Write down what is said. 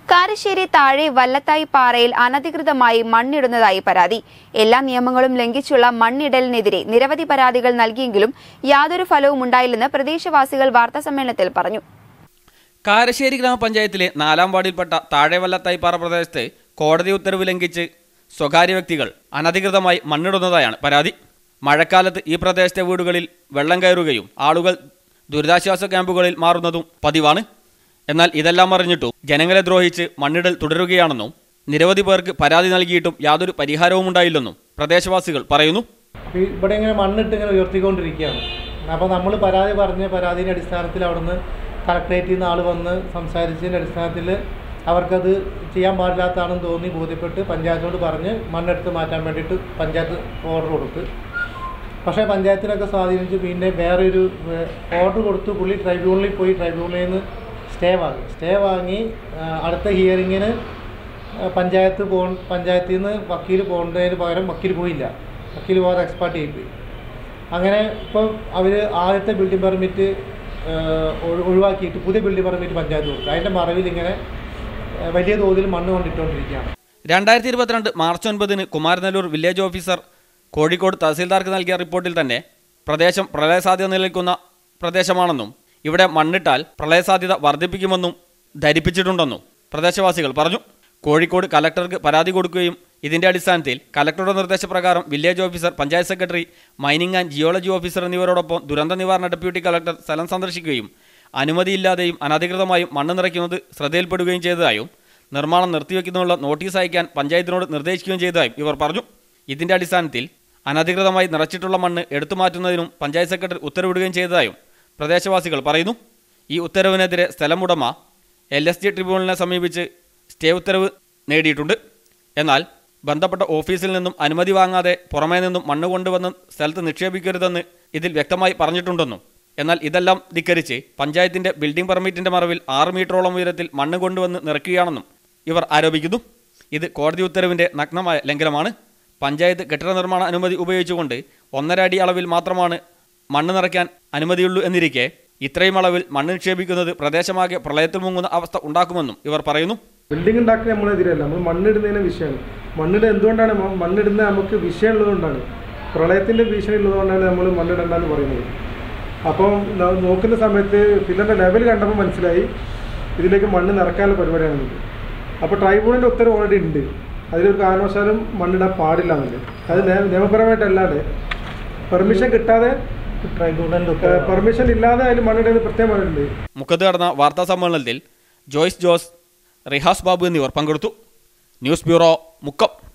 കാരശ്ശേരി താഴെ വല്ലത്തായി പാറയിൽ അനധികൃതമായി മണ്ണിടുന്നതായി പരാതി എല്ലാ നിയമങ്ങളും ലംഘിച്ചുള്ള മണ്ണിടലിനെതിരെ നിരവധി പരാതികൾ നൽകിയെങ്കിലും യാതൊരു ഫലവും ഉണ്ടായില്ലെന്ന് പ്രദേശവാസികൾ വാർത്താസമ്മേളനത്തിൽ പറഞ്ഞു കാരശ്ശേരി ഗ്രാമപഞ്ചായത്തിലെ നാലാം വാർഡിൽപ്പെട്ട താഴെവല്ലത്തായിപ്പാറ പ്രദേശത്ത് കോടതി ഉത്തരവ് ലംഘിച്ച് സ്വകാര്യ വ്യക്തികൾ അനധികൃതമായി മണ്ണിടുന്നതായാണ് പരാതി മഴക്കാലത്ത് ഈ പ്രദേശത്തെ വീടുകളിൽ വെള്ളം കയറുകയും ആളുകൾ ദുരിതാശ്വാസ ക്യാമ്പുകളിൽ മാറുന്നതും പതിവാണ് എന്നാൽ ഇതെല്ലാം അറിഞ്ഞിട്ടും ജനങ്ങളെ ദ്രോഹിച്ച് മണ്ണിടൽ തുടരുകയാണെന്നും നിരവധി പേർക്ക് പരാതി നൽകിയിട്ടും യാതൊരു പരിഹാരവും ഉണ്ടായില്ലെന്നും പ്രദേശവാസികൾ പറയുന്നു അപ്പോൾ ഇവിടെ ഇങ്ങനെ മണ്ണിട്ട് ഇങ്ങനെ ഉയർത്തിക്കൊണ്ടിരിക്കുകയാണ് അപ്പോൾ നമ്മൾ പരാതി പറഞ്ഞ് പരാതിയുടെ അടിസ്ഥാനത്തിൽ അവിടുന്ന് കളക്ടറേറ്റിൽ നിന്ന് ആൾ വന്ന് സംസാരിച്ചതിൻ്റെ അടിസ്ഥാനത്തിൽ അവർക്കത് ചെയ്യാൻ പാടില്ലാത്തതാണെന്ന് തോന്നി ബോധ്യപ്പെട്ട് പഞ്ചായത്തോട് പറഞ്ഞ് മണ്ണെടുത്ത് മാറ്റാൻ വേണ്ടിയിട്ട് പഞ്ചായത്ത് ഓർഡർ കൊടുത്ത് പക്ഷേ പഞ്ചായത്തിനൊക്കെ സ്വാധീനിച്ച് പിന്നെ വേറൊരു ഓർഡർ കൊടുത്തു പുള്ളി ട്രൈബ്യൂണലിൽ പോയി ട്രൈബ്യൂണലിൽ നിന്ന് സ്റ്റേ വാങ്ങി സ്റ്റേ വാങ്ങി ആ, അടുത്ത ഹിയറിങ്ങിന് പഞ്ചായത്ത് പോ പഞ്ചായത്തിൽ നിന്ന് വക്കീൽ പോകേണ്ടതിന് പകരം വക്കീൽ പോയില്ല വക്കീൽ പോകാതെ എക്സ്പാർട്ട് ചെയ്യിപ്പോയി അങ്ങനെ ഇപ്പോൾ അവർ ആദ്യത്തെ ബിൽഡിംഗ് പെർമിറ്റ് ഒഴിവാക്കിയിട്ട് പുതിയ ബിൽഡിംഗ് പെർമിറ്റ് പഞ്ചായത്ത് കൊടുത്തു അതിൻ്റെ മറവിൽ ഇങ്ങനെ ആ, വലിയ തോതിൽ മണ്ണ് കൊണ്ടിട്ടുകൊണ്ടിരിക്കുകയാണ് രണ്ടായിരത്തി ഇരുപത്തിരണ്ട് മാർച്ച് ഒൻപതിന് കുമാരനെല്ലൂർ വില്ലേജ് ഓഫീസർ കോഴിക്കോട് തഹസീൽദാർക്ക് നൽകിയ റിപ്പോർട്ടിൽ തന്നെ പ്രദേശം പ്രളയസാധ്യത നിലനിൽക്കുന്ന പ്രദേശമാണെന്നും ഇവിടെ മണ്ണിട്ടാൽ പ്രളയസാധ്യത വർദ്ധിപ്പിക്കുമെന്നും ധരിപ്പിച്ചിട്ടുണ്ടെന്നും പ്രദേശവാസികൾ പറഞ്ഞു കോഴിക്കോട് കലക്ടർക്ക് പരാതി കൊടുക്കുകയും ഇതിന്റെ അടിസ്ഥാനത്തിൽ കലക്ടറുടെ നിർദ്ദേശപ്രകാരം village officer panchayat secretary mining and geology officer എന്നിവരോടൊപ്പം ദുരന്ത നിവാരണ ഡെപ്യൂട്ടി കലക്ടർ സ്ഥലം സന്ദർശിക്കുകയും അനുമതിയില്ലാതെയും അനധികൃതമായും മണ്ണ് നിറയ്ക്കുന്നത് ശ്രദ്ധയിൽപ്പെടുകയും ചെയ്തതായും നിർമ്മാണം നിർത്തിവെക്കുന്നതിനുള്ള നോട്ടീസ് അയക്കാൻ പഞ്ചായത്തിനോട് നിർദ്ദേശിക്കുകയും ചെയ്തതായും ഇവർ പറഞ്ഞു ഇതിന്റെ അടിസ്ഥാനത്തിൽ അനധികൃതമായി നിറച്ചിട്ടുള്ള മണ്ണ് എടുത്തു മാറ്റുന്നതിനും പഞ്ചായത്ത് സെക്രട്ടറി ഉത്തരവിടുകയും ചെയ്തതായും പ്രദേശവാസികൾ പറയുന്നു ഈ ഉത്തരവിനെതിരെ സ്ഥലമുടമ എൽ എസ് ജി ട്രിബ്യൂണലിനെ സമീപിച്ച് സ്റ്റേ ഉത്തരവ് നേടിയിട്ടുണ്ട് എന്നാൽ ബന്ധപ്പെട്ട ഓഫീസിൽ നിന്നും അനുമതി വാങ്ങാതെ പുറമേ നിന്നും മണ്ണ് കൊണ്ടുവന്ന് സ്ഥലത്ത് നിക്ഷേപിക്കരുതെന്ന് ഇതിൽ വ്യക്തമായി പറഞ്ഞിട്ടുണ്ടെന്നും എന്നാൽ ഇതെല്ലാം ധിക്കരിച്ച് പഞ്ചായത്തിന്റെ ബിൽഡിംഗ് പെർമിറ്റിന്റെ മറവിൽ ആറ് മീറ്ററോളം ഉയരത്തിൽ മണ്ണ് കൊണ്ടുവന്ന് നിറയ്ക്കുകയാണെന്നും ഇവർ ആരോപിക്കുന്നു ഇത് കോടതി ഉത്തരവിന്റെ നഗ്നമായ ലംഘനമാണ് പഞ്ചായത്ത് കെട്ടിട നിർമ്മാണ അനുമതി ഉപയോഗിച്ചുകൊണ്ട് ഒന്നര അടി അളവിൽ മാത്രമാണ് മണ്ണ് നിറയ്ക്കാൻ അനുമതിയുള്ളൂ എന്നിരിക്കെ ഇത്രയും അളവിൽ മണ്ണ് നിക്ഷേപിക്കുന്നത് പ്രദേശമാകെ പ്രളയത്തിൽ മുങ്ങുന്ന അവസ്ഥ ഉണ്ടാക്കുമെന്നും ഇവർ പറയുന്നു ബിൽഡിംഗ് ഉണ്ടാക്കുന്ന നമ്മളെതിരല്ല നമ്മൾ മണ്ണിടുന്നതിന് വിഷയമാണ് മണ്ണിട് എന്തുകൊണ്ടാണ് മ- മണ്ണിടുന്നത് നമുക്ക് വിഷയം ഉള്ളതുകൊണ്ടാണ് പ്രളയത്തിൻ്റെ ഭീഷണി ഉള്ളതുകൊണ്ടാണ് നമ്മൾ മണ്ണിടണ്ടെന്ന് പറയുന്നത് അപ്പം ന- നോക്കുന്ന സമയത്ത് ഫില്ലറിൻ്റെ ലെവൽ കണ്ടപ്പോൾ മനസ്സിലായി ഇതിലേക്ക് മണ്ണ് നിറക്കാനുള്ള പരിപാടിയാണെന്നത് അപ്പോൾ ട്രൈബ്യൂണലിൻ്റെ ഉത്തരവ് ഓൾറെഡി ഉണ്ട് അതിലൊരു കാരണവശാലും മണ്ണിടാൻ പാടില്ല എന്നുണ്ട് അത് നിയ- നിയമപരമായിട്ടല്ലാതെ പെർമിഷൻ കിട്ടാതെ ട്രൈബ്യൂണലിൻ്റെ ഉത്തരവ് പെർമിഷൻ ഇല്ലാതെ അതിൽ മണ്ണിടുന്നത് പ്രത്യേകമായിട്ടുണ്ട് മുഖത്ത് നടന്ന വാർത്താ സമ്മേളനത്തിൽ ജോയ്സ് ജോസ് റിഹാസ് ബാബു എന്നിവർ പങ്കെടുത്തു ന്യൂസ് ബ്യൂറോ മുക്കം